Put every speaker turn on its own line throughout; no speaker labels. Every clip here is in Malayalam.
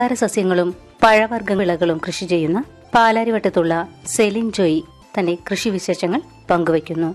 സസ്യങ്ങളും പഴവർഗ്ഗ വിളകളും കൃഷി ചെയ്യുന്ന പാലാരിവട്ടത്തുള്ള സെലിൻ ജോയി തന്റെ കൃഷിവിശേഷങ്ങൾ പങ്കുവയ്ക്കുന്നു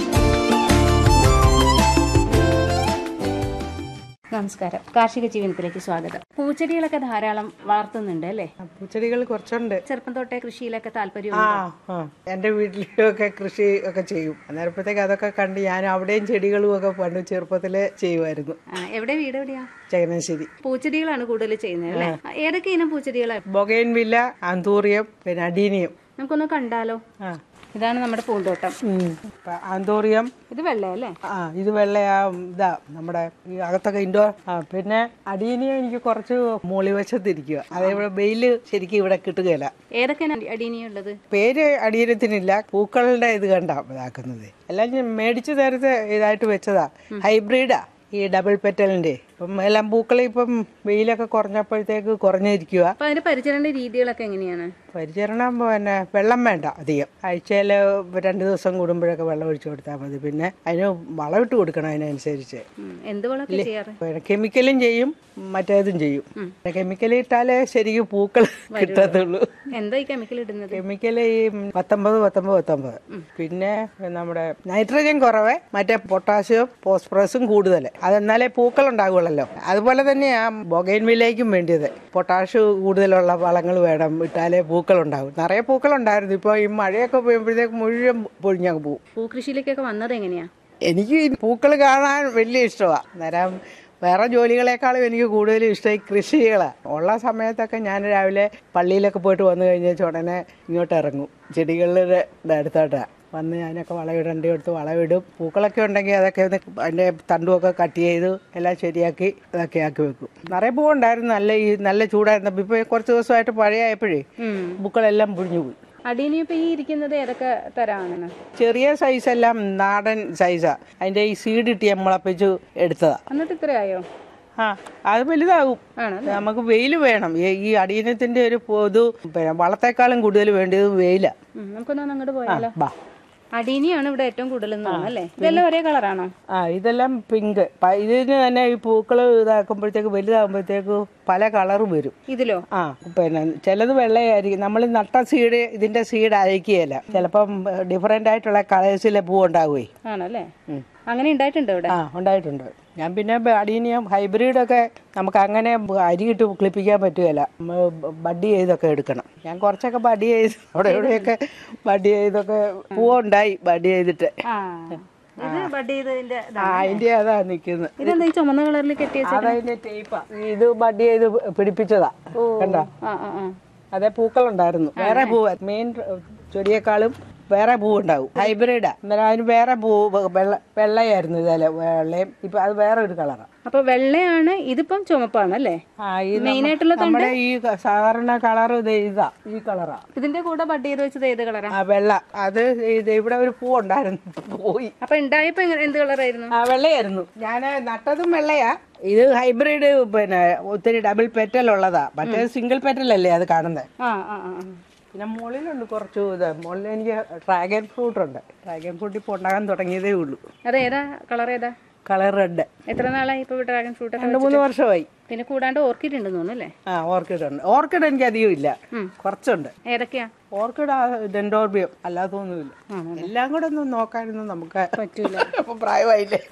നമസ്കാരം കാർഷിക ജീവനത്തിലേക്ക് സ്വാഗതം പൂച്ചെടികളൊക്കെ ധാരാളം വളർത്തുന്നുണ്ട് അല്ലേ
പൂച്ചെടികൾ കുറച്ചുണ്ട്
ചെറുപ്പം തൊട്ടേ കൃഷിയിലൊക്കെ താല്പര്യം
ആ ആ എൻ്റെ വീട്ടിലൊക്കെ കൃഷി ഒക്കെ ചെയ്യും അന്നേരപ്പോഴത്തേക്ക് അതൊക്കെ കണ്ട് ഞാൻ അവിടെയും ചെടികളും ഒക്കെ പണ്ട് ചെറുപ്പത്തില് ചെയ്യുമായിരുന്നു
എവിടെ വീട് എവിടെയാ
ചങ്ങനാശ്ശേരി
പൂച്ചെടികളാണ് കൂടുതൽ ചെയ്യുന്നത് അല്ലേ ആ, ഏതൊക്കെ ഇനം പൂച്ചെടികളാണ്
ബൊഗൈൻ വില്ല ആന്തൂറിയം പിന്നെ അഡീനിയം
നമുക്കൊന്ന് കണ്ടാലോ
ആ
ഇതാണ് നമ്മുടെ പൂന്തോട്ടം
ഉം. ഇപ്പൊ ആന്തൂറിയം
ഇത് വെള്ളയല്ലേ
ആ ഇത് വെള്ളയാ ഇതാ നമ്മുടെ ഈ അകത്തൊക്കെ ഇൻഡോർ ആ പിന്നെ അടീനിയം എനിക്ക് കുറച്ച് മൂളിവശത്തിരിക്കുക അതേപോലെ വെയില് ശരിക്കും ഇവിടെ കിട്ടുകയില്ല
ഏതൊക്കെയാണ് അടീനിയുള്ളത്
പേര് അടിയനത്തിനില്ല പൂക്കളുടെ ഇത് കണ്ടാ ഇതാക്കുന്നത് എല്ലാം ഞാൻ മേടിച്ചു നേരത്തെ ഇതായിട്ട് വെച്ചതാ ഹൈബ്രിഡാ ഈ ഡബിൾ പെറ്റലിന്റെ ഇപ്പം എല്ലാം പൂക്കൾ ഇപ്പം വെയിലൊക്കെ കുറഞ്ഞപ്പോഴത്തേക്ക് കുറഞ്ഞിരിക്കുക
അപ്പൊ അതിന്റെ പരിചരണ രീതികളൊക്കെ എങ്ങനെയാണ്
പരിചരണം പിന്നെ വെള്ളം വേണ്ട അധികം ആഴ്ചയിൽ രണ്ട് ദിവസം കൂടുമ്പോഴൊക്കെ വെള്ളം ഒഴിച്ചു കൊടുത്താൽ മതി പിന്നെ അതിന് വളമിട്ട് കൊടുക്കണം അതിനനുസരിച്ച്
ഉം, എന്ത് വളമൊക്കെ ചെയ്യാറ്
പിന്നെ കെമിക്കലും ചെയ്യും മറ്റേതും ചെയ്യും കെമിക്കൽ ഇട്ടാലേ ശരിക്കും പൂക്കൾ കിട്ടത്തുള്ളൂ
എന്താ ഈ കെമിക്കൽ ഇടുന്നത്
കെമിക്കൽ ഈ പത്തൊമ്പത് പത്തൊമ്പത് പത്തൊമ്പത് പിന്നെ നമ്മുടെ നൈട്രജൻ കുറവ് മറ്റേ പൊട്ടാസ്യം ഫോസ്ഫറസും കൂടുതൽ അതെന്നാലേ പൂക്കൾ ഉണ്ടാകുള്ളല്ലോ അതുപോലെ തന്നെയാ ബൊഗൈൻ വില്ലേക്കും വേണ്ടിയത് പൊട്ടാഷ് കൂടുതലുള്ള വളങ്ങൾ വേണം ഇട്ടാലേ പൂക്കൾ ഉണ്ടാകും നിറയെ പൂക്കൾ ഉണ്ടായിരുന്നു ഇപ്പോൾ ഈ മഴയൊക്കെ പെയ്യുമ്പോഴത്തേക്ക് മുഴുവൻ പൊഴിഞ്ഞങ്ങ് പോകും
പൂക്കൃഷിയിലേക്കൊക്കെ വന്നത് എങ്ങനെയാ
എനിക്ക് ഈ പൂക്കൾ കാണാൻ വലിയ ഇഷ്ടമാണ് അന്നേരം വേറെ ജോലികളെക്കാളും എനിക്ക് കൂടുതലും ഇഷ്ടം ഈ കൃഷികളാണ് ഉള്ള സമയത്തൊക്കെ ഞാൻ രാവിലെ പള്ളിയിലൊക്കെ പോയിട്ട് വന്നു കഴിഞ്ഞാൽ ഉടനെ ഇങ്ങോട്ട് ഇറങ്ങും ചെടികളുടെ അടുത്തോട്ടാണ് വന്ന് ഞാനൊക്കെ വളമിടേണ്ടി എടുത്ത് വളമിടും പൂക്കളൊക്കെ ഉണ്ടെങ്കിൽ അതൊക്കെ ഒന്ന് അതിൻ്റെ തണ്ടുമൊക്കെ കട്ട് ചെയ്ത് എല്ലാം ശരിയാക്കി ഇതൊക്കെ ആക്കി വെക്കും നിറയെ പൂവുണ്ടായിരുന്നു നല്ല ഈ നല്ല ചൂടായിരുന്നപ്പോൾ ഇപ്പോൾ കുറച്ച് ദിവസമായിട്ട് പഴയപ്പോഴേ പൂക്കളെല്ലാം പുഴിഞ്ഞു പോയി
അടീനി ഇപ്പൊ ഈ ഇരിക്കുന്നത് ഏതൊക്കെ തരാണ്
ചെറിയ സൈസ് എല്ലാം നാടൻ സൈസാ അതിന്റെ ഈ സീഡ് ഇട്ടി മുളപ്പിച്ച് എടുത്തതാ
എന്നിട്ട് ഇത്രയായോ
ആ അത് വലുതാകും
ആണല്ലേ
നമുക്ക് വെയിൽ വേണം ഈ- ഈ അടിയനത്തിന്റെ ഒരു പൊതു പിന്നെ വളത്തെക്കാളും കൂടുതൽ വേണ്ടത് വെയിലാ
ഉം, നമുക്കൊന്ന് അങ്ങോട്ട്
ആ,
പോയാലോ
ബാ
അടീനിയാണ് ഇവിടെ ഏറ്റവും കൂടുതൽ തോന്നുന്നു അല്ലേ ഇതെല്ലാം ഒരേ കളറാണോ
ആ ഇതെല്ലാം പിങ്ക് പ- ഇതിന് തന്നെ ഈ പൂക്കൾ ഇതാക്കുമ്പോഴത്തേക്ക് വലുതാകുമ്പോഴത്തേക്ക് പല കളറും വരും
ഇതിലോ
ആ പിന്നെ ചിലത് വെള്ളയായിരിക്കും നമ്മൾ നട്ട സീഡ് ഇതിന്റെ സീഡ് അയക്കുകയല്ല ചിലപ്പം ഡിഫറെന്റ് ആയിട്ടുള്ള കളേഴ്സിലെ പൂ ഉണ്ടാകുകയെ
ആണല്ലേ അങ്ങനെ ഉണ്ടായിട്ടുണ്ട് ഇവിടെ
ആ ഉണ്ടായിട്ടുണ്ട് ഞാൻ പിന്നെ അടീനിയം ഹൈബ്രിഡൊക്കെ നമുക്ക് അങ്ങനെ അരിയിട്ട് ക്ലിപ്പിക്കാൻ പറ്റുകയില്ല നമ്മ ബഡ് ചെയ്തൊക്കെ എടുക്കണം ഞാൻ കുറച്ചൊക്കെ ബഡ് ചെയ്ത് അവിടെ ഇവിടെയൊക്കെ ബഡ് ചെയ്തൊക്കെ പൂവുണ്ടായി ബഡ് ചെയ്തിട്ട്
ആ ഇത് ബഡ് ചെയ്തതിന്റെ
ആ അതിന്റെ അതാ നിക്കുന്നത്
ഇതെന്താ ഈ ചുമന്ന കളറിൽ കെട്ടിയ
അതതിന്റെ ടേപ്പാ ഇത് ബഡ് ചെയ്ത് പിടിപ്പിച്ചതാ കണ്ടോ
ആ ആ ആ
അതേ പൂക്കളുണ്ടായിരുന്നു വേറെ പൂവ് മെയിൻ ചെടിയേക്കാളും വേറെ പൂ ഉണ്ടാവും ഹൈബ്രിഡാ അന്നേരം അതിന് വേറെ പൂ വെള്ള വെള്ളയായിരുന്നു ഇതല്ലേ വെള്ളയും ഇപ്പൊ അത് വേറെ ഒരു കളറാണ്
അപ്പൊ വെള്ളയാണ് ഇതിപ്പം ചുമപ്പാണ് അല്ലേ
ആ ഈ നമ്മ-
മെയിൻ ആയിട്ടുള്ള
നമ്മുടെ ഈ ക- സാധാരണ കളർ ഇത് ഇതാ ഈ കളറാ
ഇതിന്റെ കൂടെ ബഡ് ചെയ്ത് വെച്ചത് ഏത് കളറാ
ആ വെള്ള അത് ഇത് ഇവിടെ ഒരു പൂ ഉണ്ടായിരുന്നു പോയി
അപ്പൊ ഉണ്ടായപ്പോ എങ്ങനെ- എന്ത് കളറായിരുന്നു
ആ വെള്ളയായിരുന്നു ഞാൻ നട്ടതും വെള്ളയാ ഇത് ഹൈബ്രിഡ് പിന്നെ ഒത്തിരി ഡബിൾ പെറ്റൽ ഉള്ളതാ മറ്റേ സിംഗിൾ പെറ്റൽ അല്ലേ അത് കാണുന്നത്
ആ ആ ആ ആ.
പിന്നെ മുകളിലുണ്ട് കുറച്ച് ഇത് മുകളിൽ എനിക്ക് ഡ്രാഗൺ ഫ്രൂട്ട് ഉണ്ട് ഡ്രാഗൺ ഫ്രൂട്ട് ഇപ്പോൾ ഉണ്ടാകാൻ തുടങ്ങിയതേ ഉള്ളൂ
അത് ഏതാ കളർ ഏതാ
കളർ റെഡ്
എത്ര നാളായി ഇപ്പൊ ഡ്രാഗൺ ഫ്രൂട്ട് ഒക്കെ
രണ്ട് മൂന്ന് വർഷമായി
പിന്നെ കൂടാണ്ട് ഓർക്കിഡ് ഉണ്ടെന്ന് തോന്നുന്നു അല്ലേ
ആ ഓർക്കിഡ് ഉണ്ട് ഓർക്കിഡ് എനിക്ക് അധികം ഇല്ല കുറച്ചുണ്ട്
ഏതൊക്കെയാ
ഓർക്കിഡ് ഡെൻഡോർബിയം അല്ലാതൊന്നുമില്ല എല്ലാം കൂടെ ഒന്ന് നോക്കാനൊന്നും നമുക്ക്
പറ്റൂല
അപ്പൊ പ്രായമായില്ലേ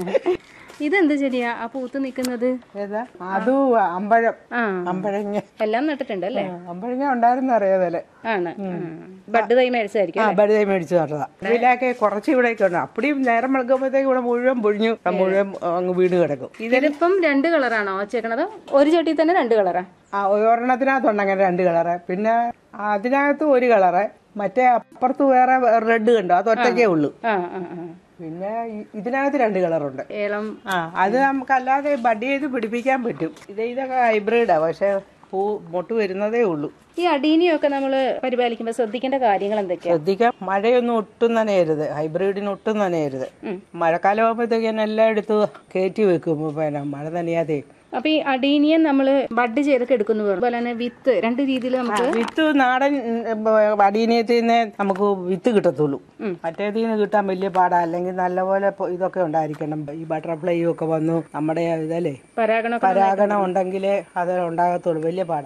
ഇതെന്ത് ചെടിയാ ആ പൂത്ത് നിക്കുന്നത്
ഏതാ അത് അമ്പഴം
ആ
അമ്പഴങ്ങ
എല്ലാം നട്ടിട്ടുണ്ട് അല്ലേ
അമ്പഴങ്ങ ഉണ്ടായിരുന്നു അറിയാതെ
ആണ് ബഡ് തൈ മേടിച്ചായിരിക്കും
ആ ബടുതായി മേടിച്ചു നട്ടതാ ഇതിലൊക്കെ കുറച്ച് ഇവിടെയൊക്കെ ഉണ്ട് അപ്പടിയും നേരം വെളുക്കുമ്പോഴത്തേക്ക് ഇവിടെ മുഴുവൻ പൊഴിഞ്ഞു മുഴുവൻ അങ്ങ് വീണ് കിടക്കും
ഇതിലിപ്പം രണ്ട് കളറാണോ വെച്ചേക്കണത് ഒരു ചട്ടി തന്നെ രണ്ട് കളറാ
ആ ഒരെണ്ണത്തിനകത്തുണ്ട് അങ്ങനെ രണ്ട് കളറ് പിന്നെ അതിനകത്ത് ഒരു കളറ് മറ്റേ അപ്പുറത്ത് വേറെ റെഡ് കണ്ടോ അത് ഒറ്റയ്ക്കേ ഉള്ളൂ
ആ ആ ആ
പിന്നെ ഇ- ഇതിനകത്ത് രണ്ട് കളറുണ്ട്
ഏലം
ആ അത് നമുക്ക് അല്ലാതെ ബഡ് ചെയ്ത് പിടിപ്പിക്കാൻ പറ്റും ഇത് ഇതൊക്കെ ഹൈബ്രിഡാ പക്ഷെ പൂ മൊട്ട് വരുന്നതേ ഉള്ളൂ
ഈ അടീനിയൊക്കെ നമ്മൾ പരിപാലിക്കുമ്പോൾ ശ്രദ്ധിക്കേണ്ട കാര്യങ്ങൾ എന്തൊക്കെയാ
ശ്രദ്ധിക്കാം മഴയൊന്നും ഒട്ടും നനയരുത് ഹൈബ്രിഡിന് ഒട്ടും നനയരുത് മഴക്കാലം ആകുമ്പോഴത്തേക്ക് ഞാൻ എല്ലാം എടുത്ത് കയറ്റി വെക്കും പിന്നെ മഴ നനയാതെ
അപ്പൊ ഈ അടീനിയൻ നമ്മള് ബഡ് ചെയ്തൊക്കെ എടുക്കുന്നു അതുപോലെ തന്നെ വിത്ത് രണ്ട് രീതിയിൽ നമുക്ക്
വിത്ത് നാടൻ അടീനത്തിൽ നിന്ന് നമുക്ക് വിത്ത് കിട്ടത്തുള്ളൂ മറ്റേതിൽ നിന്ന് കിട്ടാൻ വലിയ പാടാ അല്ലെങ്കിൽ നല്ലപോലെ പൊ- ഇതൊക്കെ ഉണ്ടായിരിക്കണം ഈ ബട്ടർഫ്ലൈയും ഒക്കെ വന്നു നമ്മുടെ ഇതല്ലേ
പരാഗണമൊക്കെ
പരാഗണം ഉണ്ടെങ്കിലേ അത് ഉണ്ടാകത്തുള്ളൂ വലിയ പാടാ